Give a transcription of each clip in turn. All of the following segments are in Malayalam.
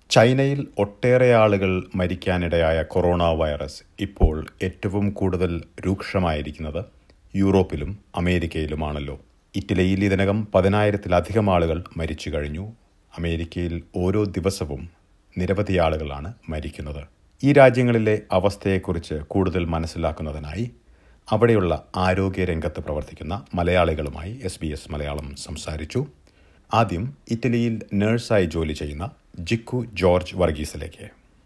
ചൈനയിൽ ഒട്ടേറെ ആളുകൾ മരിക്കാനിടയായ കൊറോണ വൈറസ് ഇപ്പോൾ ഏറ്റവും കൂടുതൽ രൂക്ഷമായിരിക്കുന്നത് യൂറോപ്പിലും അമേരിക്കയിലുമാണല്ലോ ഇറ്റലിയിൽ ഇതിനകം പതിനായിരത്തിലധികം ആളുകൾ മരിച്ചു കഴിഞ്ഞു അമേരിക്കയിൽ ഓരോ ദിവസവും നിരവധി ആളുകളാണ് മരിക്കുന്നത് ഈ രാജ്യങ്ങളിലെ അവസ്ഥയെക്കുറിച്ച് കൂടുതൽ മനസ്സിലാക്കുന്നതിനായി അവിടെയുള്ള ആരോഗ്യ രംഗത്ത് പ്രവർത്തിക്കുന്ന മലയാളികളുമായി എസ് ബി എസ് മലയാളം സംസാരിച്ചു ആദ്യം ഇറ്റലിയിൽ നഴ്സായി ജോലി ചെയ്യുന്ന ജിക്കു ജോർജ് വർഗീസിലേക്ക്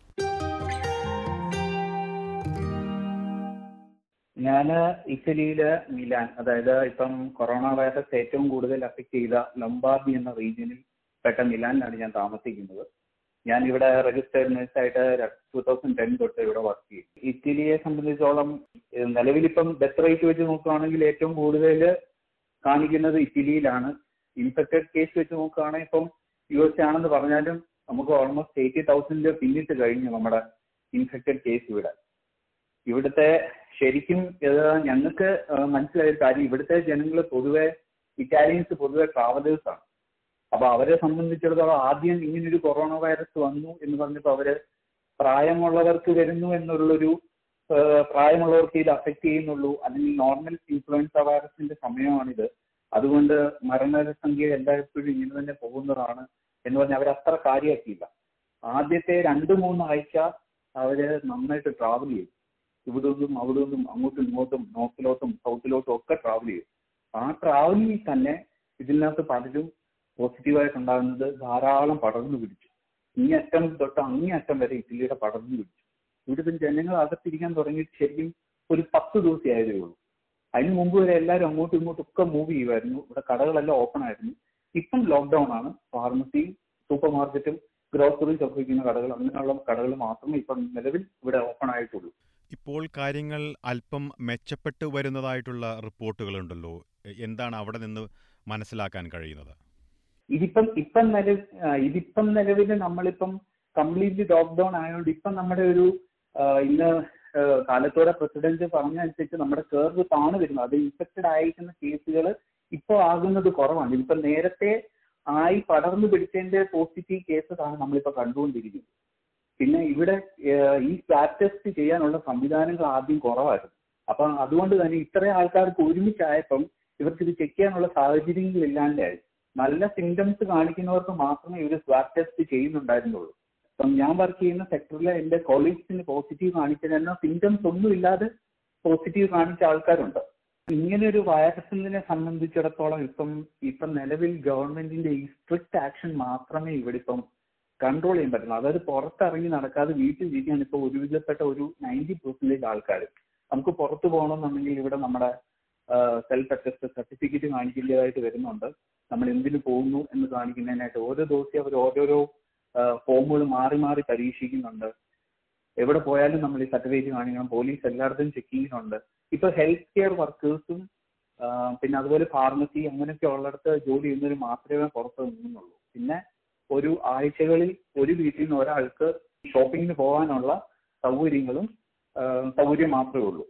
ഞാൻ ഇറ്റലിയില് മിലാൻ അതായത് ഇപ്പം കൊറോണ വൈറസ് ഏറ്റവും കൂടുതൽ അഫക്ട് ചെയ്ത ലംബാർഡി എന്ന റീജിയനിൽ പെട്ട മിലാനിലാണ് ഞാൻ താമസിക്കുന്നത് ഞാൻ ഇവിടെ രജിസ്റ്റേർഡ് നഴ്സായിട്ട് ടൂ തൗസൻഡ് ടെൻ തൊട്ട് ഇവിടെ വർക്ക് ചെയ്യും ഇറ്റലിയെ സംബന്ധിച്ചോളം നിലവിലിപ്പം ഡെത്ത് റേറ്റ് വെച്ച് നോക്കുകയാണെങ്കിൽ ഏറ്റവും കൂടുതൽ കാണിക്കുന്നത് ഇറ്റലിയിലാണ് ഇൻഫെക്റ്റഡ് കേസ് വെച്ച് നോക്കുകയാണെങ്കിൽ ഇപ്പം യു എസ് ആണെന്ന് പറഞ്ഞാലും നമുക്ക് ഓൾമോസ്റ്റ് എയ്റ്റി തൗസൻഡ് പിന്നിട്ട് കഴിഞ്ഞു നമ്മുടെ ഇൻഫെക്റ്റഡ് കേസ് ഇവിടെ ഇവിടുത്തെ ശരിക്കും ഞങ്ങൾക്ക് മനസ്സിലായ കാര്യം ഇവിടുത്തെ ജനങ്ങൾ പൊതുവെ ഇറ്റാലിയൻസ് പൊതുവെ ട്രാവലേഴ്സ് ആണ് അപ്പൊ അവരെ സംബന്ധിച്ചിടത്തോളം ആദ്യം ഇങ്ങനൊരു കൊറോണ വൈറസ് വന്നു എന്ന് പറഞ്ഞപ്പോൾ അവര് പ്രായമുള്ളവർക്ക് വരുന്നു എന്നുള്ളൊരു പ്രായമുള്ളവർക്ക് ഇത് അഫക്റ്റ് ചെയ്യുന്നുള്ളൂ അല്ലെങ്കിൽ നോർമൽ ഇൻഫ്ലുവൻസ വൈറസിന്റെ സമയമാണിത് അതുകൊണ്ട് മരണസംഖ്യ എല്ലായ്പ്പോഴും ഇങ്ങനെ തന്നെ പോകുന്നതാണ് എന്ന് പറഞ്ഞാൽ അവർ അത്ര കാര്യമാക്കിയില്ല ആദ്യത്തെ രണ്ട് മൂന്ന് ആഴ്ച അവര് നന്നായിട്ട് ട്രാവൽ ചെയ്യും ഇവിടെ നിന്നും അവിടെ നിന്നും അങ്ങോട്ടും ഇങ്ങോട്ടും നോർത്തിലോട്ടും സൗത്തിലോട്ടും ഒക്കെ ട്രാവൽ ചെയ്യും ആ ട്രാവലിൽ തന്നെ ഇതിനകത്ത് പലരും പോസിറ്റീവായിട്ടുണ്ടാകുന്നത് ധാരാളം പടർന്നു പിടിച്ചു ഈ അറ്റം തൊട്ട് അങ്ങേ അറ്റം വരെ ഇറ്റലിയുടെ പടർന്നു പിടിച്ചു ഇവിടുത്തെ ജനങ്ങൾ അകത്തിരിക്കാൻ തുടങ്ങിയിട്ട് ശരിക്കും ഒരു പത്ത് ദിവസമേ ആയതേ ഉള്ളൂ അതിന് മുമ്പ് വരെ എല്ലാവരും അങ്ങോട്ടും ഇങ്ങോട്ടും ഒക്കെ മൂവ് ചെയ്യുമായിരുന്നു ഇവിടെ കടകളെല്ലാം ഓപ്പൺ ആയിരുന്നു ഇപ്പം ലോക്ക്ഡൌൺ ആണ് ഫാർമസിയും സൂപ്പർ മാർക്കറ്റും ഗ്രോസറീസ് ഒക്കെ വയ്ക്കുന്ന കടകൾ അങ്ങനെയുള്ള കടകൾ മാത്രമേ ഇപ്പം നിലവിൽ ഇവിടെ ഓപ്പൺ ആയിട്ടുള്ളൂ ഇപ്പോൾ കാര്യങ്ങൾ അല്പം മെച്ചപ്പെട്ടു വരുന്നതായിട്ടുള്ള റിപ്പോർട്ടുകളുണ്ടല്ലോ എന്താണ് അവിടെ നിന്ന് മനസ്സിലാക്കാൻ കഴിയുന്നത് ഇതിപ്പം ഇപ്പം നിലവിൽ ഇതിപ്പം നിലവിൽ നമ്മളിപ്പം കംപ്ലീറ്റ്ലി ലോക്ക്ഡൌൺ ആയതുകൊണ്ട് ഇപ്പം നമ്മുടെ ഒരു ഇന്ന് കാലത്തോടെ പ്രസിഡന്റ് പറഞ്ഞനുസരിച്ച് നമ്മുടെ കേർവ് താണ് വരുന്നത് അത് ഇൻഫെക്റ്റഡ് ആയിരിക്കുന്ന കേസുകൾ ഇപ്പോൾ ആകുന്നത് കുറവാണ് ഇപ്പം നേരത്തെ ആയി പടർന്നു പിടിച്ചതിന്റെ പോസിറ്റീവ് കേസസ് ആണ് നമ്മളിപ്പോൾ കണ്ടുകൊണ്ടിരിക്കുന്നത് പിന്നെ ഇവിടെ ഈ സ്വാബ് ടെസ്റ്റ് ചെയ്യാനുള്ള സംവിധാനങ്ങൾ ആദ്യം കുറവായിരുന്നു അപ്പം അതുകൊണ്ട് തന്നെ ഇത്രയും ആൾക്കാർക്ക് ഒരുമിച്ചായപ്പം ഇവർക്ക് ഇത് ചെക്ക് ചെയ്യാനുള്ള സാഹചര്യങ്ങൾ ഇല്ലാണ്ടായി നല്ല സിംറ്റംസ് കാണിക്കുന്നവർക്ക് മാത്രമേ ഇവർ സ്വാബ് ടെസ്റ്റ് ചെയ്യുന്നുണ്ടായിരുന്നുള്ളൂ അപ്പം ഞാൻ വർക്ക് ചെയ്യുന്ന സെക്ടറിലെ എൻ്റെ കൊളീഗ്സിന് പോസിറ്റീവ് കാണിച്ചതിന് സിംറ്റംസ് ഒന്നും ഇല്ലാതെ പോസിറ്റീവ് കാണിച്ച ആൾക്കാരുണ്ട് ഇങ്ങനെ ഒരു വൈറസിനെ സംബന്ധിച്ചിടത്തോളം ഇപ്പം ഇപ്പം നിലവിൽ ഗവൺമെന്റിന്റെ ഈ സ്ട്രിക്റ്റ് ആക്ഷൻ മാത്രമേ ഇവിടെ ഇപ്പം കൺട്രോൾ ചെയ്യാൻ പറ്റുള്ളൂ അതായത് പുറത്തിറങ്ങി നടക്കാതെ വീട്ടിൽ ഇരിക്കാൻ ഇപ്പോൾ ഒരുവിധപ്പെട്ട ഒരു നയൻറ്റി പെർസെന്റേജ് ആൾക്കാർ നമുക്ക് പുറത്തു പോകണമെന്നുണ്ടെങ്കിൽ ഇവിടെ നമ്മുടെ സെൽഫ് അറ്റസ്റ്റ് സർട്ടിഫിക്കറ്റ് കാണിക്കേണ്ടതായിട്ട് വരുന്നുണ്ട് നമ്മൾ എന്തിനു പോകുന്നു എന്ന് കാണിക്കുന്നതിനായിട്ട് ഓരോ ദിവസവും അവർ ഓരോരോ ഫോമുകൾ മാറി മാറി പരീക്ഷിക്കുന്നുണ്ട് എവിടെ പോയാലും നമ്മൾ ഈ സർട്ടിഫിക്കറ്റ് കാണിക്കണം പോലീസ് എല്ലായിടത്തും ചെക്കിങ്ങിനുണ്ട് ഇപ്പൊ ഹെൽത്ത് കെയർ വർക്കേഴ്സും പിന്നെ അതുപോലെ ഫാർമസി അങ്ങനെയൊക്കെ ഉള്ളിടത്ത് ജോലി ചെയ്യുന്നവർ മാത്രമേ പുറത്ത് നിന്നുള്ളൂ പിന്നെ ഒരു ആഴ്ചകളിൽ ഒരു വീട്ടിൽ നിന്ന് ഒരാൾക്ക് ഷോപ്പിങ്ങിന് പോകാനുള്ള സൗകര്യങ്ങളും സൗകര്യം മാത്രമേ ഉള്ളൂ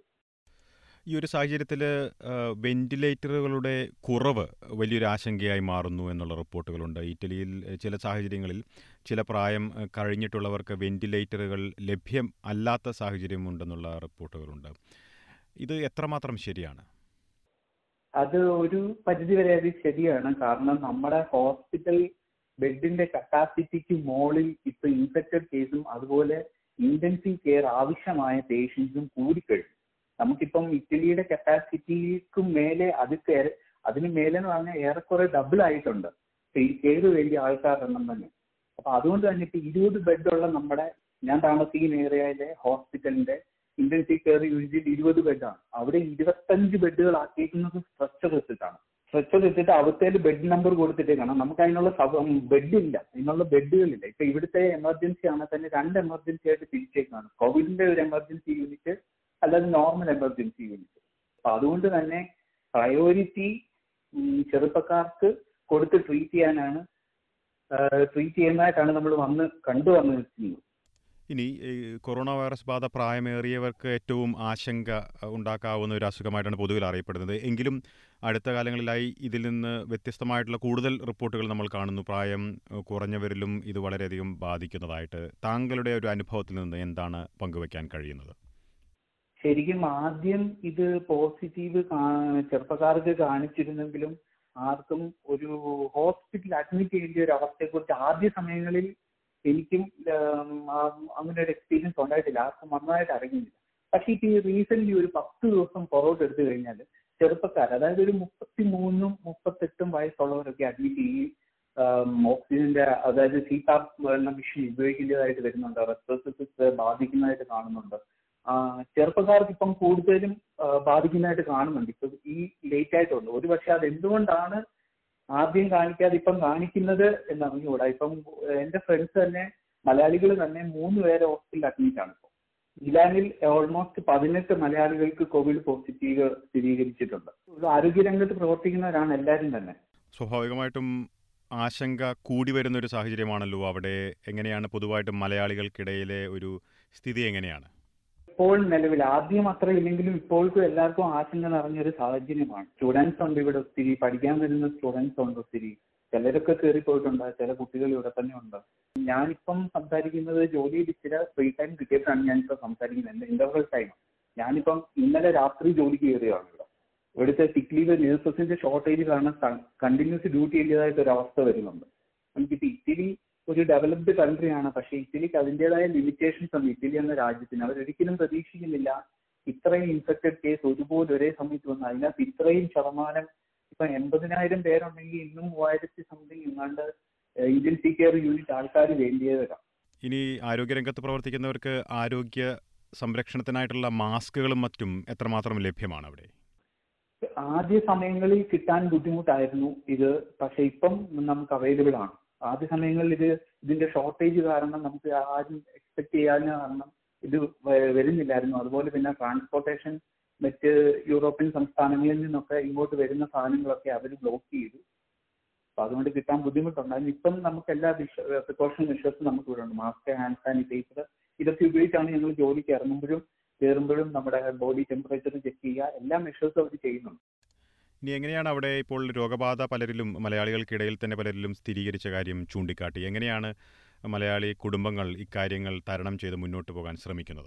ഈ ഒരു സാഹചര്യത്തിൽ വെന്റിലേറ്ററുകളുടെ കുറവ് വലിയൊരു ആശങ്കയായി മാറുന്നു എന്നുള്ള റിപ്പോർട്ടുകളുണ്ട് ഇറ്റലിയിൽ ചില സാഹചര്യങ്ങളിൽ ചില പ്രായം കഴിഞ്ഞിട്ടുള്ളവർക്ക് വെന്റിലേറ്ററുകൾ ലഭ്യം അല്ലാത്ത സാഹചര്യമുണ്ടെന്നുള്ള റിപ്പോർട്ടുകളുണ്ട് ഇത് എത്രമാത്രം ശരിയാണ് അത് ഒരു പരിധിവരെ അത് ശരിയാണ് കാരണം നമ്മുടെ ഹോസ്പിറ്റൽ ബെഡിന്റെ കപ്പാസിറ്റിക്ക് മുകളിൽ ഇപ്പൊ ഇൻഫെക്റ്റഡ് കേസും അതുപോലെ ഇന്റൻസീവ് കെയർ ആവശ്യമായ പേഷ്യൻസും കൂടിക്കഴിഞ്ഞു നമുക്കിപ്പം ഇറ്റലിയുടെ കപ്പാസിറ്റിക്കും മേലെ അത് അതിന് മേലെ എന്ന് പറഞ്ഞാൽ ഏറെക്കുറെ ഡബിൾ ആയിട്ടുണ്ട് ഈ കെയർ വേണ്ടിയ ആൾക്കാരുടെ എണ്ണം തന്നെ അപ്പൊ അതുകൊണ്ട് തന്നെ ഇപ്പൊ ഇരുപത് ബെഡുള്ള നമ്മുടെ ഞാൻ താമസിക്കുന്ന ഏരിയയിലെ ഹോസ്പിറ്റലിന്റെ ഇന്റൻസീവ് കെയർ യൂണിറ്റിൽ ഇരുപത് ബെഡാണ് അവിടെ ഇരുപത്തഞ്ച് ബെഡുകൾ ആക്കിയിരിക്കുന്നത് സ്ട്രെച്ചർ വെച്ചിട്ടാണ് സ്ട്രെച്ചർ വെച്ചിട്ട് അവിടുത്തെ ബെഡ് നമ്പർ കൊടുത്തിട്ടേക്കാണ് നമുക്ക് അതിനുള്ള ബെഡ് ഇല്ല അതിനുള്ള ബെഡുകളില്ല ഇപ്പൊ ഇവിടുത്തെ എമർജൻസി ആണെങ്കിൽ തന്നെ രണ്ട് എമർജൻസി ആയിട്ട് തിരിച്ചേക്കാണ് കോവിഡിന്റെ ഒരു എമർജൻസി യൂണിറ്റ് അല്ലാതെ നോർമൽ എമർജൻസി യൂണിറ്റ് അപ്പൊ അതുകൊണ്ട് തന്നെ പ്രയോറിറ്റി ചെറുപ്പക്കാർക്ക് കൊടുത്ത് ട്രീറ്റ് ചെയ്യാനാണ് ട്രീറ്റ് ചെയ്യുന്നതായിട്ടാണ് നമ്മൾ വന്ന് കണ്ടു വന്ന് നിൽക്കുന്നത് ഇനി ഈ കൊറോണ വൈറസ് ബാധ പ്രായമേറിയവർക്ക് ഏറ്റവും ആശങ്ക ഉണ്ടാക്കാവുന്ന ഒരു അസുഖമായിട്ടാണ് പൊതുവിൽ അറിയപ്പെടുന്നത് എങ്കിലും അടുത്ത കാലങ്ങളിലായി ഇതിൽ നിന്ന് വ്യത്യസ്തമായിട്ടുള്ള കൂടുതൽ റിപ്പോർട്ടുകൾ നമ്മൾ കാണുന്നു പ്രായം കുറഞ്ഞവരിലും ഇത് വളരെയധികം ബാധിക്കുന്നതായിട്ട് താങ്കളുടെ ഒരു അനുഭവത്തിൽ നിന്ന് എന്താണ് പങ്കുവയ്ക്കാൻ കഴിയുന്നത് ശരിക്കും ആദ്യം ഇത് പോസിറ്റീവ് ചെറുപ്പക്കാർക്ക് കാണിച്ചിരുന്നെങ്കിലും ആർക്കും ഒരു ഹോസ്പിറ്റലിൽ അഡ്മിറ്റ് ചെയ്യേണ്ട ഒരു അവസ്ഥയെക്കുറിച്ച് ആദ്യ സമയങ്ങളിൽ എനിക്കും അങ്ങനെ ഒരു എക്സ്പീരിയൻസ് ഉണ്ടായിട്ടില്ല ആർക്കും നന്നായിട്ട് അറിയുന്നില്ല പക്ഷേ ഇപ്പൊ ഈ റീസെന്റ് ഒരു പത്ത് ദിവസം പുറകോട്ട് എടുത്തു കഴിഞ്ഞാൽ ചെറുപ്പക്കാർ അതായത് ഒരു മുപ്പത്തി മൂന്നും മുപ്പത്തെട്ടും വയസ്സുള്ളവരൊക്കെ അഡ്മിറ്റ് ചെയ്യും ഓക്സിജന്റെ അതായത് സീതാപ്പ് എന്ന മെഷീൻ ഉപയോഗിക്കേണ്ടതായിട്ട് വരുന്നുണ്ട് റെസ്പിറേറ്ററി ബാധിക്കുന്നതായിട്ട് കാണുന്നുണ്ട് ചെറുപ്പക്കാർക്ക് ഇപ്പം കൂടുതലും ബാധിക്കുന്നതായിട്ട് കാണുന്നുണ്ട് ഇപ്പൊ ഈ ലേറ്റ് ആയിട്ടുണ്ട് ഒരു പക്ഷെ അത് എന്തുകൊണ്ടാണ് ആദ്യം കാണിക്കാതെ ഇപ്പം കാണിക്കുന്നത് എന്ന് അറിഞ്ഞുകൂടാ ഇപ്പം എന്റെ ഫ്രണ്ട്സ് തന്നെ മലയാളികൾ തന്നെ മൂന്ന് പേരെ ഹോസ്പിറ്റലിൽ അഡ്മിറ്റ് ആണ് ഇപ്പോൾ ഇലാനിൽ ഓൾമോസ്റ്റ് പതിനെട്ട് മലയാളികൾക്ക് കോവിഡ് പോസിറ്റീവ് സ്ഥിരീകരിച്ചിട്ടുണ്ട് ആരോഗ്യരംഗത്ത് പ്രവർത്തിക്കുന്നവരാണ് എല്ലാവരും തന്നെ സ്വാഭാവികമായിട്ടും ആശങ്ക കൂടി വരുന്ന ഒരു സാഹചര്യമാണല്ലോ അവിടെ എങ്ങനെയാണ് പൊതുവായിട്ടും മലയാളികൾക്കിടയിലെ ഒരു സ്ഥിതി എങ്ങനെയാണ് ഇപ്പോൾ നിലവിൽ ആദ്യം അത്ര ഇല്ലെങ്കിലും ഇപ്പോഴത്തെ എല്ലാവർക്കും ആശങ്ക നിറഞ്ഞൊരു സാഹചര്യമാണ് സ്റ്റുഡൻസ് ഉണ്ട് ഇവിടെ ഒത്തിരി പഠിക്കാൻ വരുന്ന സ്റ്റുഡൻസ് ഉണ്ട് ഒത്തിരി ചിലരൊക്കെ കയറിപ്പോയിട്ടുണ്ട് ചില കുട്ടികൾ ഇവിടെ തന്നെ ഉണ്ട് ഞാനിപ്പം സംസാരിക്കുന്നത് ജോലിയിൽ ഇച്ചിരി ഫ്രീ ടൈം കിട്ടിയിട്ടാണ് ഞാനിപ്പോൾ സംസാരിക്കുന്നത് എന്റെ ഇന്റർവൽ ടൈം ഞാനിപ്പം ഇന്നലെ രാത്രി ജോലി കയറിയാണ് ഇവിടെ ഇവിടുത്തെ സിക്ക് ലീവ് നേഴ്സസിന്റെ ഷോർട്ടേജ് കാരണം കണ്ടിന്യൂസ് ഡ്യൂട്ടി ചെയ്യേണ്ടതായിട്ട് ഒരു അവസ്ഥ വരുന്നുണ്ട് നമുക്കിപ്പോൾ ഇത്തിരി ഒരു ഡെവലപ്ഡ് കൺട്രിയാണ് പക്ഷേ ഇറ്റലിക്ക് അതിൻ്റെതായ ലിമിറ്റേഷൻസ് ഉണ്ട് ഇറ്റലി എന്ന രാജ്യത്തിന് അവരൊരിക്കലും പ്രതീക്ഷിക്കുന്നില്ല ഇത്രയും ഇൻഫെക്റ്റഡ് കേസ് ഒരുപോലെ ഒരേ സമയത്ത് വന്ന് അതിനകത്ത് ഇത്രയും ശതമാനം ഇപ്പൊ എൺപതിനായിരം പേരുണ്ടെങ്കിൽ ഇന്നും മൂവായിരത്തി സംതിങ് എങ്ങാണ്ട് ഇന്റൻസീവ് കെയർ യൂണിറ്റ് ആൾക്കാർ വേണ്ടിയത് വരാം ഇനി ആരോഗ്യരംഗത്ത് പ്രവർത്തിക്കുന്നവർക്ക് ആരോഗ്യ സംരക്ഷണത്തിനായിട്ടുള്ള മാസ്കുകളും മറ്റും എത്രമാത്രം ലഭ്യമാണ് അവിടെ ആദ്യ സമയങ്ങളിൽ കിട്ടാൻ ബുദ്ധിമുട്ടായിരുന്നു ഇത് പക്ഷെ ഇപ്പം നമുക്ക് അവൈലബിൾ ആണ് ആദ്യ സമയങ്ങളിൽ ഇത് ഇതിന്റെ ഷോർട്ടേജ് കാരണം നമുക്ക് ആരും എക്സ്പെക്ട് ചെയ്യാൻ കാരണം ഇത് വരുന്നില്ലായിരുന്നു അതുപോലെ പിന്നെ ട്രാൻസ്പോർട്ടേഷൻ മറ്റ് യൂറോപ്യൻ സംസ്ഥാനങ്ങളിൽ നിന്നൊക്കെ ഇങ്ങോട്ട് വരുന്ന സാധനങ്ങളൊക്കെ അവർ ബ്ലോക്ക് ചെയ്തു അപ്പൊ അതുകൊണ്ട് കിട്ടാൻ ബുദ്ധിമുട്ടുണ്ടായിരുന്നു ഇപ്പം നമുക്ക് എല്ലാ പ്രിക്കോഷൻ മെഷേഴ്സും നമുക്ക് ഇവിടെ ഉണ്ട് മാസ്ക് ഹാൻഡ് സാനിറ്റൈസർ ഇതൊക്കെ ഉപയോഗിച്ചാണ് ഞങ്ങൾ ജോലിക്ക് ഇറങ്ങുമ്പോഴും കയറുമ്പോഴും നമ്മുടെ ബോഡി ടെമ്പറേച്ചർ ചെക്ക് ചെയ്യുക എല്ലാ മെഷേഴ്സും അവർ ചെയ്യുന്നുണ്ട് ഇനി എങ്ങനെയാണ് അവിടെ ഇപ്പോൾ രോഗബാധ പലരിലും മലയാളികൾക്കിടയിൽ തന്നെ പലരിലും സ്ഥിരീകരിച്ച കാര്യം ചൂണ്ടിക്കാട്ടി എങ്ങനെയാണ് മലയാളി കുടുംബങ്ങൾ ഇക്കാര്യങ്ങൾ തരണം ചെയ്ത് മുന്നോട്ട് പോകാൻ ശ്രമിക്കുന്നത്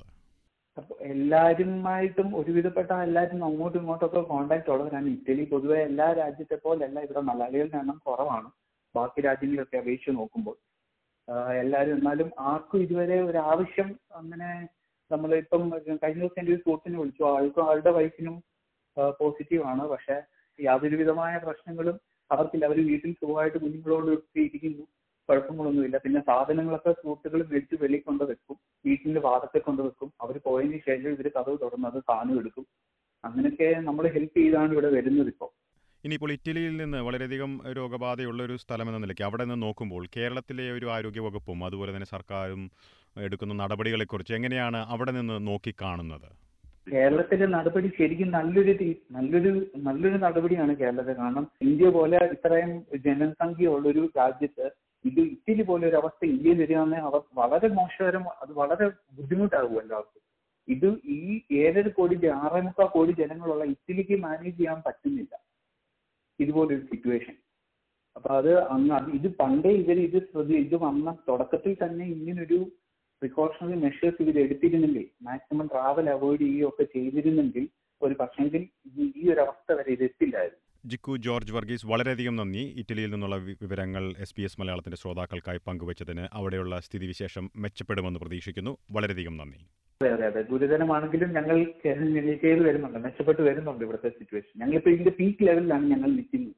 എല്ലാവരുമായിട്ടും ഒരുവിധപ്പെട്ട എല്ലാവരും അങ്ങോട്ടും ഇങ്ങോട്ടൊക്കെ കോണ്ടാക്ട് ഉള്ളവരാണ് ഇറ്റലി പൊതുവെ എല്ലാ രാജ്യത്തെ പോലെയല്ല ഇവിടെ മലയാളികളുടെ എണ്ണം കുറവാണ് ബാക്കി രാജ്യങ്ങളൊക്കെ അപേക്ഷിച്ച് നോക്കുമ്പോൾ എല്ലാവരും എന്നാലും ആർക്കും ഇതുവരെ ഒരു ആവശ്യം അങ്ങനെ നമ്മൾ ഇപ്പം കഴിഞ്ഞ ദിവസം എൻ്റെ ഒരു സുഹൃത്തിനെ വിളിച്ചു ആൾക്കും ആളുടെ വൈഫിനും പോസിറ്റീവ് ആണ് പക്ഷെ യാതൊരു വിധമായ പ്രശ്നങ്ങളും അവർക്കില്ല അവർ വീട്ടിൽ സുഖമായിട്ട് കുഞ്ഞുങ്ങളോട് ഇരിക്കുന്നു കുഴപ്പങ്ങളൊന്നുമില്ല പിന്നെ സാധനങ്ങളൊക്കെ സുഹൃത്തുക്കൾ മേടിച്ച് വെളിയിൽ കൊണ്ട് വെക്കും വീട്ടിന്റെ വാദത്തെ കൊണ്ട് വെക്കും അവർ പോയതിന് ശേഷം ഇവർ കഥവ് തുറന്ന് അത് സാധനം എടുക്കും അങ്ങനെയൊക്കെ നമ്മൾ ഹെൽപ്പ് ചെയ്താണ് ഇവിടെ വരുന്നത് ഇപ്പോൾ ഇനിയിപ്പോൾ ഇറ്റലിയിൽ നിന്ന് വളരെയധികം രോഗബാധയുള്ള ഒരു സ്ഥലമെന്ന നിലയ്ക്ക് അവിടെ നിന്ന് നോക്കുമ്പോൾ കേരളത്തിലെ ഒരു ആരോഗ്യ വകുപ്പും അതുപോലെ തന്നെ സർക്കാരും എടുക്കുന്ന നടപടികളെക്കുറിച്ച് എങ്ങനെയാണ് അവിടെ നിന്ന് നോക്കിക്കാണുന്നത് കേരളത്തിലെ നടപടി ശരിക്കും നല്ലൊരു നല്ലൊരു നല്ലൊരു നടപടിയാണ് കേരളത്തിൽ കാരണം ഇന്ത്യ പോലെ ഇത്രയും ജനസംഖ്യ ഉള്ളൊരു രാജ്യത്ത് ഇത് ഇറ്റലി പോലെ ഒരു അവസ്ഥ ഇന്ത്യയിൽ വരികയാണെങ്കിൽ അവർ വളരെ മോശകരം അത് വളരെ ബുദ്ധിമുട്ടാകും എല്ലാവർക്കും ഇത് ഈ ഏഴര കോടി ആറേ മുക്കാൽ കോടി ജനങ്ങളുള്ള ഇറ്റലിക്ക് മാനേജ് ചെയ്യാൻ പറ്റുന്നില്ല ഇതുപോലൊരു സിറ്റുവേഷൻ അപ്പൊ അത് അങ്ങ് ഇത് പണ്ടേ ഇവർ ഇത് ശ്രദ്ധ ഇത് വന്ന തുടക്കത്തിൽ തന്നെ ഇങ്ങനൊരു പ്രിക്കോഷണറി മെഷേഴ്സ് ഇവർ എടുത്തിരുന്നെങ്കിൽ മാക്സിമം ട്രാവൽ അവോയ്ഡ് ചെയ്യുകയൊക്കെ ചെയ്തിരുന്നെങ്കിൽ ഒരു പക്ഷെങ്കിൽ ഈ ഒരു അവസ്ഥ വരെ ഇത് എത്തില്ലായിരുന്നു ജിക്കു ജോർജ് വർഗീസ് വളരെയധികം നന്ദി ഇറ്റലിയിൽ നിന്നുള്ള വിവരങ്ങൾ എസ് ബി എസ് മലയാളത്തിന്റെ ശ്രോതാക്കൾക്കായി പങ്കുവച്ചതിന് അവിടെയുള്ള സ്ഥിതിവിശേഷം മെച്ചപ്പെടുമെന്ന് പ്രതീക്ഷിക്കുന്നു വളരെയധികം നന്ദി അതെ അതെ അതെ ഗുരുതരമാണെങ്കിലും ഞങ്ങൾ ചെയ്ത് വരുന്നുണ്ട് മെച്ചപ്പെട്ട് വരുന്നുണ്ട് ഇവിടുത്തെ സിറ്റുവേഷൻ ഞങ്ങളിപ്പോൾ ഇതിന്റെ പീക്ക് ലെവലിലാണ് ഞങ്ങൾ നിൽക്കുന്നത്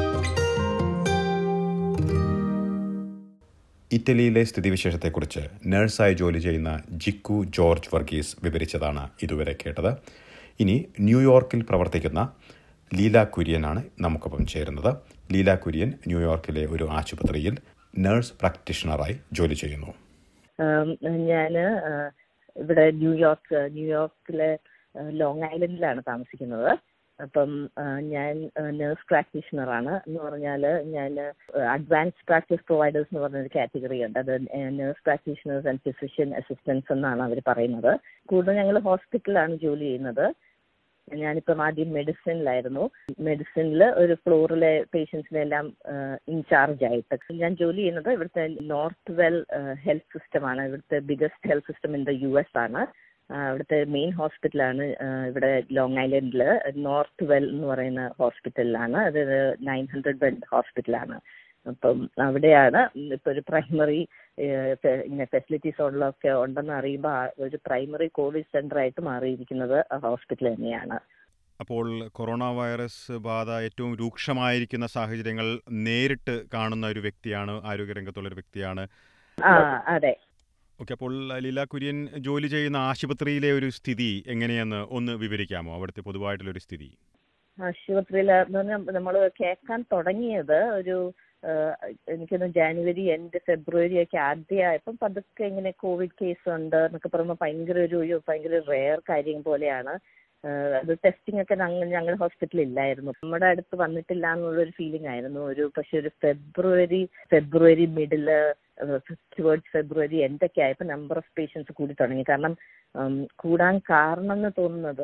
ഇറ്റലിയിലെ സ്ഥിതിവിശേഷത്തെക്കുറിച്ച് നഴ്സായി ജോലി ചെയ്യുന്ന ജിക്കു ജോർജ് വർഗീസ് വിവരിച്ചതാണ് ഇതുവരെ കേട്ടത് ഇനി ന്യൂയോർക്കിൽ പ്രവർത്തിക്കുന്ന ലീല കുര്യനാണ് നമുക്കൊപ്പം ചേരുന്നത് ലീല കുര്യൻ ന്യൂയോർക്കിലെ ഒരു ആശുപത്രിയിൽ നഴ്സ് പ്രാക്ടീഷണറായി ജോലി ചെയ്യുന്നു ഞാൻ ഇവിടെ ന്യൂയോർക്ക് ന്യൂയോർക്കിലെ ലോങ് ഐലൻഡിലാണ് താമസിക്കുന്നത് അപ്പം ആ, ഞാൻ നേഴ്സ് പ്രാക്ടീഷണറാണ് എന്ന് പറഞ്ഞാൽ ഞാൻ അഡ്വാൻസ് പ്രാക്ടീസ് പ്രൊവൈഡേഴ്സ് എന്ന് പറഞ്ഞൊരു കാറ്റഗറി ഉണ്ട് അത് nurse practitioners and physician assistants എന്നാണ് അവർ പറയുന്നത് കൂടുതൽ ഞങ്ങൾ ഹോസ്പിറ്റലിലാണ് ജോലി ചെയ്യുന്നത് ഞാനിപ്പം ആദ്യം മെഡിസിനിലായിരുന്നു മെഡിസിനിൽ ഒരു ഫ്ലോറിലെ പേഷ്യൻസിനെ എല്ലാം ഇൻചാർജ് ആയിട്ട് ഞാൻ ജോലി ചെയ്യുന്നത് ഇവിടുത്തെ നോർത്ത് വെൽ ഹെൽത്ത് സിസ്റ്റമാണ് ഇവിടുത്തെ biggest health system in the U S ആണ് ആ, ഇവിടുത്തെ മെയിൻ ഹോസ്പിറ്റലാണ് ആ, ഇവിടെ ലോങ് ഐലൻഡിൽ നോർത്ത് വെൽ എന്ന് പറയുന്ന ഹോസ്പിറ്റലിലാണ് അത് നയൻ ഹൺഡ്രഡ് ബെഡ് ഹോസ്പിറ്റലാണ് അപ്പം അവിടെയാണ് ഇപ്പൊ ഒരു പ്രൈമറി ഇങ്ങനെ ഫെസിലിറ്റീസ് ഉള്ളതൊക്കെ ഉണ്ടെന്ന് അറിയുമ്പോൾ ആ ഒരു പ്രൈമറി കോവിഡ് സെന്റർ ആയിട്ട് മാറിയിരിക്കുന്നത് ആ ഹോസ്പിറ്റൽ തന്നെയാണ് അപ്പോൾ കൊറോണ വൈറസ് ബാധ ഏറ്റവും രൂക്ഷമായിരിക്കുന്ന സാഹചര്യങ്ങൾ നേരിട്ട് കാണുന്ന ഒരു വ്യക്തിയാണ് ആരോഗ്യരംഗത്തുള്ള ഒരു വ്യക്തിയാണ് ആ അതെ ഓക്കെ അപ്പോൾ ലീല കുര്യൻ ജോലി ചെയ്യുന്ന ആശുപത്രിയിലെ ഒരു സ്ഥിതി എങ്ങനെയെന്ന് ഒന്ന് വിവരിക്കാമോ അവിടുത്തെ പൊതുവായിട്ടുള്ളൊരു സ്ഥിതി ആശുപത്രിയിൽ നമ്മൾ കേൾക്കാൻ തുടങ്ങിയത് ഒരു ആ, എനിക്കൊന്ന് ജാനുവരി എൻഡ് ഫെബ്രുവരി ഒക്കെ ആദ്യമായപ്പം പതുക്കെ ഇങ്ങനെ കോവിഡ് കേസ് ഉണ്ട് എന്നൊക്കെ പറയുമ്പോൾ ഭയങ്കര ഒരു ഒരു ഭയങ്കര റെയർ കാര്യം പോലെയാണ് ആ, അത് ടെസ്റ്റിംഗ് ഒക്കെ ഞങ്ങൾ ഞങ്ങളുടെ ഹോസ്പിറ്റലിൽ ഇല്ലായിരുന്നു നമ്മുടെ അടുത്ത് വന്നിട്ടില്ല എന്നുള്ളൊരു ഫീലിംഗ് ആയിരുന്നു ഒരു പക്ഷെ ഒരു ഫെബ്രുവരി ഫെബ്രുവരി മിഡില് ടുവേർഡ്സ് ഫെബ്രുവരി എന്തൊക്കെ ആയപ്പോൾ നമ്പർ ഓഫ് പേഷ്യൻസ് കൂടി തുടങ്ങി കാരണം ഉം, കൂടാൻ കാരണം എന്ന് തോന്നുന്നത്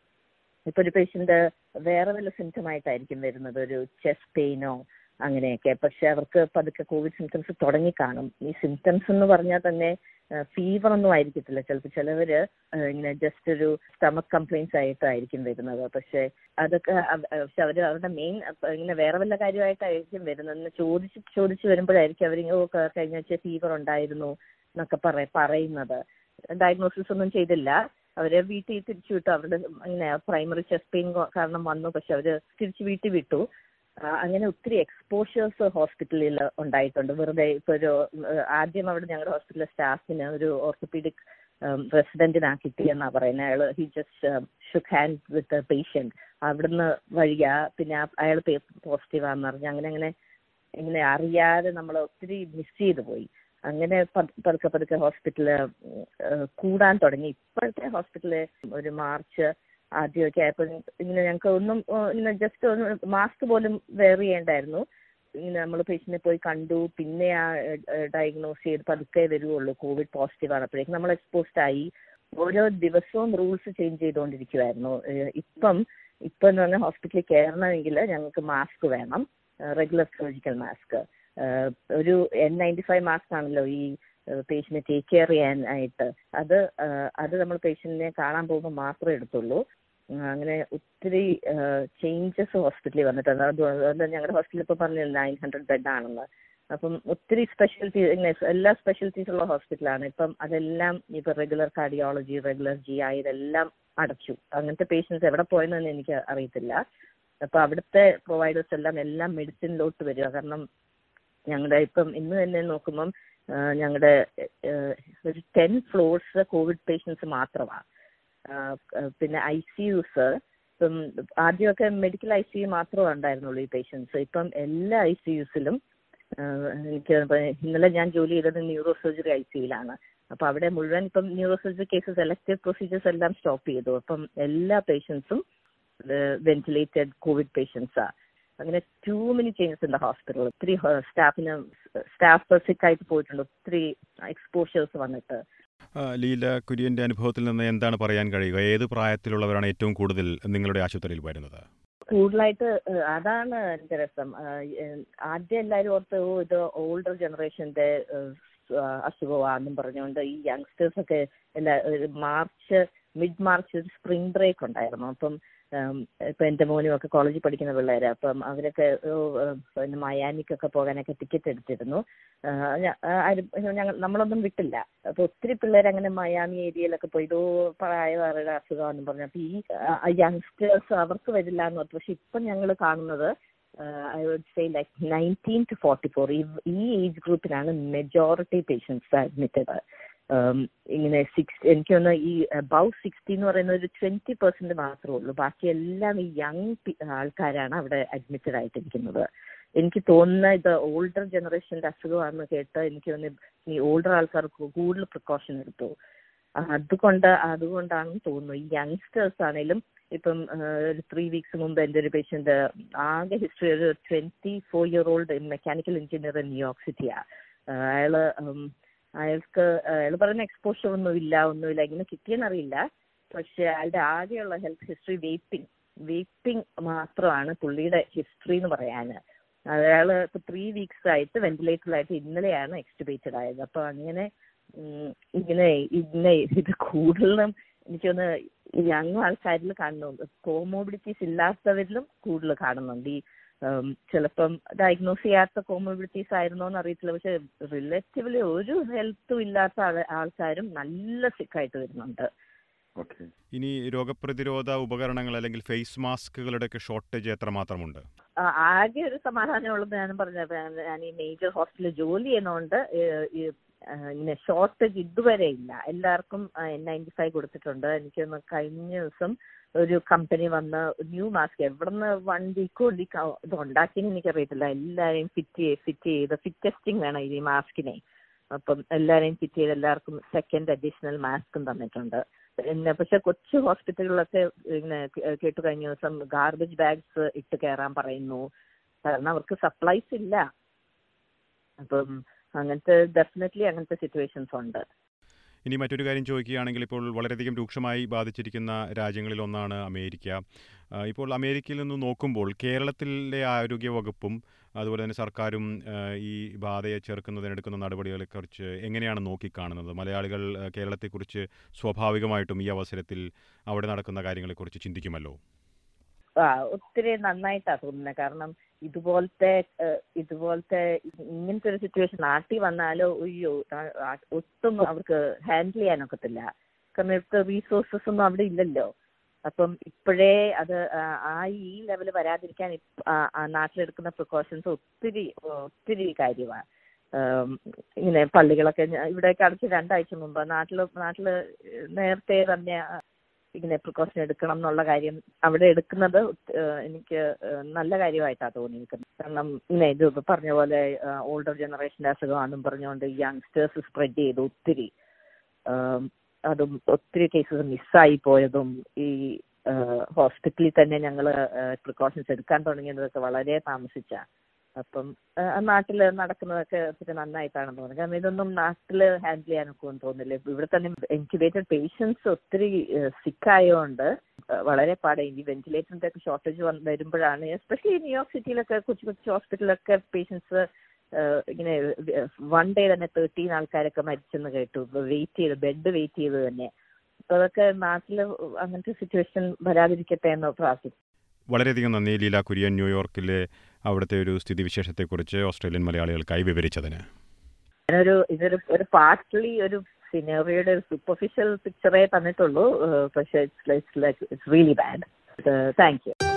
ഇപ്പൊ ഒരു പേഷ്യന്റ് വേറെ വല്ല സിംറ്റം ആയിട്ടായിരിക്കും വരുന്നത് ഒരു ചെസ്റ്റ് പെയിനോ അങ്ങനെയൊക്കെ പക്ഷെ അവർക്ക് പതുക്കെ കോവിഡ് സിംറ്റംസ് തുടങ്ങി കാണും ഈ സിംറ്റംസ് എന്ന് പറഞ്ഞാൽ തന്നെ ഫീവർ ഒന്നും ആയിരിക്കത്തില്ല ചിലപ്പോൾ ചിലവര് ആ, ഇങ്ങനെ ജസ്റ്റ് ഒരു സ്റ്റമക് കംപ്ലൈൻസ് ആയിട്ടായിരിക്കും വരുന്നത് പക്ഷെ അതൊക്കെ അവ- പക്ഷെ അവര് അവരുടെ മെയിൻ ഇങ്ങനെ വേറെ വല്ല കാര്യമായിട്ടായിരിക്കും വരുന്നത് ചോദിച്ച് ചോദിച്ച് വരുമ്പോഴായിരിക്കും അവരിങ്ങനെ ഓ ക- കഴിഞ്ഞ ആഴ്ച ഫീവർ ഉണ്ടായിരുന്നു എന്നൊക്കെ പറ പറയുന്നത് ഡയഗ്നോസിസ് ഒന്നും ചെയ്തില്ല അവരെ വീട്ടിൽ തിരിച്ചു വിട്ടു അവരുടെ ഇങ്ങനെ പ്രൈമറി ചെസ്റ്റ് പെയിൻ കാരണം വന്നു പക്ഷെ അവര് തിരിച്ച് വീട്ടിൽ വിട്ടു ആ, അങ്ങനെ ഒത്തിരി എക്സ്പോഷേഴ്സ് ഹോസ്പിറ്റലിൽ ഉണ്ടായിട്ടുണ്ട് വെറുതെ ഇപ്പൊ ഒരു ഉം, ആദ്യം അവിടെ ഞങ്ങളുടെ ഹോസ്പിറ്റലിലെ സ്റ്റാഫിന് ഒരു ഓർത്തോപീഡിക് റെസിഡന്റിനാ കിട്ടിയെന്നാ പറയുന്നത് അയാൾ he just shook hand with patient അവിടുന്ന് വഴിയാ പിന്നെ അയാൾ പോസിറ്റീവാന്ന് പറഞ്ഞു അങ്ങനെ അങ്ങനെ ഇങ്ങനെ അറിയാതെ നമ്മൾ ഒത്തിരി മിസ് ചെയ്തു പോയി അങ്ങനെ പത്- പതുക്കെ പതുക്കെ ഹോസ്പിറ്റല് കൂടാൻ തുടങ്ങി ഇപ്പോഴത്തെ ഹോസ്പിറ്റല് ഒരു മാർച്ച് ആദ്യമൊക്കെ ആയപ്പോൾ ഇങ്ങനെ ഞങ്ങൾക്ക് ഒന്നും ഏഹ്, ഇങ്ങനെ ജസ്റ്റ് ഒന്ന് മാസ്ക് പോലും വെയർ ചെയ്യേണ്ടായിരുന്നു ഇങ്ങനെ നമ്മൾ പേഷ്യന്റിനെ പോയി കണ്ടു പിന്നെ ആ ഡയഗ്നോസ് ചെയ്ത് പതുക്കെ വരുവുള്ളൂ കോവിഡ് പോസിറ്റീവ് ആണ് അപ്പോഴേക്കും നമ്മൾ എക്സ്പോസ്ഡ് ആയി ഓരോ ദിവസവും റൂൾസ് ചേഞ്ച് ചെയ്തുകൊണ്ടിരിക്കുവായിരുന്നു ഏഹ്, ഇപ്പം ഇപ്പം എന്ന് പറഞ്ഞാൽ ഹോസ്പിറ്റലിൽ കയറണമെങ്കിൽ ഞങ്ങൾക്ക് മാസ്ക് വേണം റെഗുലർ സർജിക്കൽ മാസ്ക് ഒരു എൻ നയൻറ്റി ഫൈവ് മാസ്ക് ആണല്ലോ ഈ പേഷ്യന്റിനെ ടേക്ക് കെയർ ചെയ്യാനായിട്ട് അത് ആ, അത് നമ്മൾ പേഷ്യന്റിനെ കാണാൻ പോകുമ്പോൾ മാത്രമേ എടുത്തുള്ളൂ ഉം, അങ്ങനെ ഒത്തിരി ചേഞ്ചസ് ഹോസ്പിറ്റലിൽ വന്നിട്ടുണ്ട് അത് അതുകൊണ്ട് ഞങ്ങളുടെ ഹോസ്പിറ്റലിൽ ഇപ്പോൾ പറഞ്ഞു നയൻ ഹൺഡ്രഡ് ബെഡ് ആണെന്ന് അപ്പം ഒത്തിരി സ്പെഷ്യാലിറ്റി ഇങ്ങനെ എല്ലാ സ്പെഷ്യാലിറ്റീസ് ഉള്ള ഹോസ്പിറ്റലാണ് ഇപ്പം അതെല്ലാം ഇപ്പൊ regular cardiology regular G I ഇതെല്ലാം അടച്ചു അങ്ങനത്തെ പേഷ്യൻസ് എവിടെ പോയെന്ന് എനിക്ക് അറിയത്തില്ല അപ്പൊ അവിടുത്തെ പ്രൊവൈഡേഴ്സ് എല്ലാം എല്ലാം മെഡിസിനിലോട്ട് വരിക കാരണം ഞങ്ങളുടെ ഇപ്പം ഇന്ന് തന്നെ നോക്കുമ്പം ഞങ്ങളുടെ ഒരു ടെൻ ഫ്ലോർസ് കോവിഡ് പേഷ്യൻസ് മാത്രമാണ് പിന്നെ ഐ സി യുസ് ഇപ്പം ആദ്യമൊക്കെ മെഡിക്കൽ ഐ സി യു മാത്രമേ ഉണ്ടായിരുന്നുള്ളൂ ഈ പേഷ്യൻസ് ഇപ്പം എല്ലാ ഐ സി യുസിലും എനിക്ക് ഇപ്പൊ ഇന്നലെ ഞാൻ ജോലി ചെയ്തത് ന്യൂറോ സർജറി ഐ സിയിലാണ് അപ്പൊ അവിടെ മുഴുവൻ ഇപ്പം neuro surgery cases elective procedures എല്ലാം സ്റ്റോപ്പ് ചെയ്തു അപ്പം എല്ലാ പേഷ്യൻസും വെന്റിലേറ്റഡ് കോവിഡ് പേഷ്യൻസാ അങ്ങനെ ടൂ മെനി ചേഞ്ചസ് ഉണ്ട് ഹോസ്പിറ്റൽ ഒത്തിരി സ്റ്റാഫിന് സ്റ്റാഫ് സിക്ക് ആയിട്ട് പോയിട്ടുണ്ട് ഒത്തിരി എക്സ്പോഷേഴ്സ് വന്നിട്ട് ആ, ലീല കുര്യന്റെ അനുഭവത്തിൽ നിന്ന് എന്താണ് പറയാൻ കഴിയുക ഏത് പ്രായത്തിലുള്ളവരാണ് ഏറ്റവും കൂടുതൽ നിങ്ങളുടെ ആശുപത്രിയിൽ വരുന്നത് കൂടുതലായിട്ട് ഏഹ്, അതാണ് എന്റെ രസം ആഹ്, ഏഹ്, ആദ്യം എല്ലാവരും ഓർത്ത് ഓ ഇത് ഓൾഡർ ജനറേഷന്റെ അസുഖമാണെന്നും പറഞ്ഞുകൊണ്ട് ഈ യങ്സ്റ്റേഴ്സ് ഒക്കെ എല്ലാ ഒരു മാർച്ച് മിഡ് മാർച്ച് ഒരു സ്പ്രിംഗ് ബ്രേക്ക് ഉണ്ടായിരുന്നു അപ്പം ഉം, ഇപ്പൊ എന്റെ മോനും ഒക്കെ കോളേജിൽ പഠിക്കുന്ന പിള്ളേര് അപ്പം അവരൊക്കെ ഓ, ഏഹ്, പിന്നെ മയാനിക്കൊക്കെ പോകാനൊക്കെ ടിക്കറ്റ് എടുത്തിരുന്നു ആഹ് ഞ- ആരും ഞങ്ങൾ നമ്മളൊന്നും വിട്ടില്ല അപ്പൊ ഒത്തിരി പിള്ളേർ അങ്ങനെ മയാമി ഏരിയയിലൊക്കെ പോയി ഇതോ പ്രായവരുടെ അസുഖമാണെന്ന് പറഞ്ഞു അപ്പൊ ഈ യങ്സ്റ്റേഴ്സ് അവർക്ക് വരില്ല എന്ന് പറഞ്ഞു പക്ഷെ ഇപ്പം ഞങ്ങൾ കാണുന്നത് I would say like nineteen to forty four ഈ ഏജ് ഗ്രൂപ്പിനാണ് മെജോറിറ്റി പേഷ്യൻസ് അഡ്മിറ്റഡ് ഇങ്ങനെ സിക്സ് എനിക്ക് തോന്നുന്നു ഈ അബൌവ് സിക്സ്റ്റി എന്ന് പറയുന്ന ഒരു ട്വന്റി പെർസെന്റ് മാത്രമേ ഉള്ളൂ ബാക്കി എല്ലാം ഈ യങ് ആൾക്കാരാണ് അവിടെ അഡ്മിറ്റഡ് ആയിട്ടിരിക്കുന്നത് എനിക്ക് തോന്നുന്ന ഇത് ഓൾഡർ ജനറേഷന്റെ അസുഖമാണെന്ന് കേട്ട് എനിക്ക് തോന്നുന്നു ഈ ഓൾഡർ ആൾക്കാർക്ക് കൂടുതൽ പ്രിക്കോഷൻ എടുത്തു അതുകൊണ്ട് അതുകൊണ്ടാണെന്ന് തോന്നുന്നു ഈ യങ്സ്റ്റേഴ്സ് ആണെങ്കിലും ഇപ്പം ഒരു ത്രീ വീക്സ് മുമ്പ് എൻ്റെ ഒരു പേഷ്യന്റ് ആകെ ഹിസ്റ്ററി ഒരു twenty four year old mechanical engineer New York സിറ്റിയാ അയാള് അയാൾക്ക് അയാൾ പറയുന്ന എക്സ്പോഷർ ഒന്നും ഇല്ല ഒന്നുമില്ല ഇങ്ങനെ കിട്ടിയെന്നറിയില്ല പക്ഷെ അയാളുടെ ആകെയുള്ള ഹെൽത്ത് ഹിസ്റ്ററി വേപ്പിംഗ് വേപ്പിംഗ് മാത്രമാണ് പുള്ളിയുടെ ഹിസ്റ്ററി എന്ന് പറയാന് അയാള് ഇപ്പൊ ത്രീ വീക്സ് ആയിട്ട് വെന്റിലേറ്ററിലായിട്ട് ഇന്നലെയാണ് എക്സ്റ്റുബേറ്റഡ് ആയത് അപ്പൊ അങ്ങനെ ഇങ്ങനെ ഇങ്ങനെ ഇത് കൂടുതലും എനിക്കൊന്ന് യങ് ആൾക്കാരിൽ കാണുന്നുണ്ട് കോമോബിഡിറ്റീസ് ഇല്ലാത്തവരിലും കൂടുതൽ കാണുന്നുണ്ട് ഈ ചിലപ്പം ഡയഗ്നോസ് ചെയ്യാത്ത കോമോബിഡിറ്റീസ് ആയിരുന്നോ എന്ന് അറിയത്തില്ല പക്ഷെ റിലേറ്റീവ്ലി ഒരു ഹെൽത്തും ഇല്ലാത്ത ആൾക്കാരും നല്ല സിക്കായിട്ട് വരുന്നുണ്ട് ഇനി രോഗപ്രതിരോധ ഉപകരണങ്ങൾ അല്ലെങ്കിൽ ഫേസ് മാസ്കുകളുടെ ഒക്കെ ഷോർട്ടേജ് എത്രമാത്രമുണ്ട് ആകെ ഒരു സമാധാനമുള്ളത് ഞാൻ പറഞ്ഞത് ഞാൻ ഈ മേജർ ഹോസ്പിറ്റലിൽ ജോലി ചെയ്യുന്നതുകൊണ്ട് ഇങ്ങനെ ഷോർട്ടേജ് ഇതുവരെ ഇല്ല എല്ലാവർക്കും എൻ നയൻറ്റി ഫൈവ് കൊടുത്തിട്ടുണ്ട് എനിക്കൊന്ന് കഴിഞ്ഞ ദിവസം ഒരു കമ്പനി വന്ന് ന്യൂ മാസ്ക് എവിടുന്ന് വൺ വീക്ക് കൊണ്ട് ഇത് ഉണ്ടാക്കിയെന്ന് എനിക്കറിയത്തില്ല എല്ലാവരെയും ഫിറ്റ് ഫിറ്റ് ചെയ്ത് ഫിറ്റ് ടെസ്റ്റിംഗ് വേണം ഈ മാസ്കിനെ അപ്പം എല്ലാവരെയും ഫിറ്റ് ചെയ്ത് എല്ലാവർക്കും സെക്കൻഡ് അഡീഷണൽ മാസ്കും തന്നിട്ടുണ്ട് പിന്നെ പക്ഷെ കൊച്ചു ഹോസ്പിറ്റലുകളൊക്കെ ഇങ്ങനെ കേട്ടു കഴിഞ്ഞ ദിവസം ഗാർബേജ് ബാഗ്സ് ഇട്ട് കയറാൻ പറയുന്നു കാരണം അവർക്ക് സപ്ലൈസ് ഇല്ല അപ്പം അങ്ങനത്തെ ഡെഫിനറ്റ്ലി അങ്ങനത്തെ സിറ്റുവേഷൻസ് ഉണ്ട് ഇനി മറ്റൊരു കാര്യം ചോദിക്കുകയാണെങ്കിൽ ഇപ്പോൾ വളരെയധികം രൂക്ഷമായി ബാധിച്ചിരിക്കുന്ന രാജ്യങ്ങളിൽ ഒന്നാണ് അമേരിക്ക ഇപ്പോൾ അമേരിക്കയിൽ നിന്ന് നോക്കുമ്പോൾ കേരളത്തിലെ ആരോഗ്യ വകുപ്പും അതുപോലെ തന്നെ സർക്കാരും ഈ ബാധയെ ചെറുക്കുന്നതിനെടുക്കുന്ന നടപടികളെക്കുറിച്ച് എങ്ങനെയാണ് നോക്കിക്കാണുന്നത് മലയാളികൾ കേരളത്തെക്കുറിച്ച് സ്വാഭാവികമായിട്ടും ഈ അവസരത്തിൽ അവിടെ നടക്കുന്ന കാര്യങ്ങളെക്കുറിച്ച് ചിന്തിക്കുമല്ലോ ആ ഒത്തിരി നന്നായിട്ടാണ് തോന്നുന്നത് കാരണം ഇതുപോലത്തെ ഇതുപോലത്തെ ഇങ്ങനത്തെ ഒരു സിറ്റുവേഷൻ നാട്ടിൽ വന്നാലോ അയ്യോ ഒട്ടും അവർക്ക് ഹാൻഡിൽ ചെയ്യാനൊക്കത്തില്ല കാരണം ഇവിടുത്തെ റീസോഴ്സസ് ഒന്നും അവിടെ ഇല്ലല്ലോ അപ്പം ഇപ്പോഴേ അത് ആ ഈ ലെവൽ വരാതിരിക്കാൻ നാട്ടിലെടുക്കുന്ന പ്രിക്കോഷൻസ് ഒത്തിരി ഒത്തിരി കാര്യമാണ് ഇങ്ങനെ പള്ളികളൊക്കെ ഇവിടെയൊക്കെ അടച്ച് രണ്ടാഴ്ച മുമ്പ് നാട്ടിൽ നാട്ടിൽ നേരത്തെ തന്നെ ഇങ്ങനെ പ്രിക്കോഷൻ എടുക്കണം എന്നുള്ള കാര്യം അവിടെ എടുക്കുന്നത് എനിക്ക് നല്ല കാര്യമായിട്ടാണ് തോന്നിയിരിക്കുന്നത് കാരണം ഇങ്ങനെ ഇത് പറഞ്ഞ പോലെ ഓൾഡർ ജനറേഷൻ്റെ അസുഖമാണെന്നും പറഞ്ഞുകൊണ്ട് യങ്സ്റ്റേഴ്സ് സ്പ്രെഡ് ചെയ്തു ഒത്തിരി അതും ഒത്തിരി കേസസ് മിസ്സായി പോയതും ഈ ഹോസ്പിറ്റലിൽ തന്നെ ഞങ്ങൾ പ്രിക്കോഷൻസ് എടുക്കാൻ തുടങ്ങിയതൊക്കെ വളരെ താമസിച്ച അപ്പം നാട്ടിൽ നടക്കുന്നതൊക്കെ ഒത്തിരി നന്നായിട്ടാണ് തോന്നുന്നത് കാരണം ഇതൊന്നും നാട്ടിൽ ഹാൻഡിൽ ചെയ്യാനൊക്കെ ഒന്നും തോന്നില്ല ഇവിടെ തന്നെ ഇൻക്യുബേറ്റഡ് പേഷ്യൻസ് ഒത്തിരി സിക്കായതുകൊണ്ട് വളരെ പാടെ ഈ വെന്റിലേറ്ററിന്റെ ഒക്കെ ഷോർട്ടേജ് വരുമ്പോഴാണ് എസ്പെഷ്യലി ന്യൂയോർക്ക് സിറ്റിയിലൊക്കെ കൊച്ചു കൊച്ചു ഹോസ്പിറ്റലിലൊക്കെ പേഷ്യൻസ് ഇങ്ങനെ വൺ ഡേ തന്നെ തേർട്ടീൻ ആൾക്കാരൊക്കെ മരിച്ചെന്ന് കേട്ടു വെയിറ്റ് ചെയ്ത് ബെഡ് വെയിറ്റ് ചെയ്ത് തന്നെ അപ്പൊ അതൊക്കെ നാട്ടിൽ അങ്ങനത്തെ സിറ്റുവേഷൻ വരാതിരിക്കട്ടെ എന്ന് പ്രാർത്ഥിക്കും വളരെയധികം നന്ദി ലീല കുര്യൻ ന്യൂയോർക്കിലെ അവിടുത്തെ ഒരു സ്ഥിതിവിശേഷത്തെക്കുറിച്ച് ഓസ്ട്രേലിയൻ മലയാളികൾക്കായി വിവരിച്ചതിന് ഞാനൊരു ഇതൊരു ഒരു പാർട്ട്ലി ഒരു സിനറിയുടെ ഒരു സൂപ്പർഫിഷ്യൽ പിക്ചറേ തന്നിട്ടുള്ളൂ പക്ഷേ it's like it's really bad thank U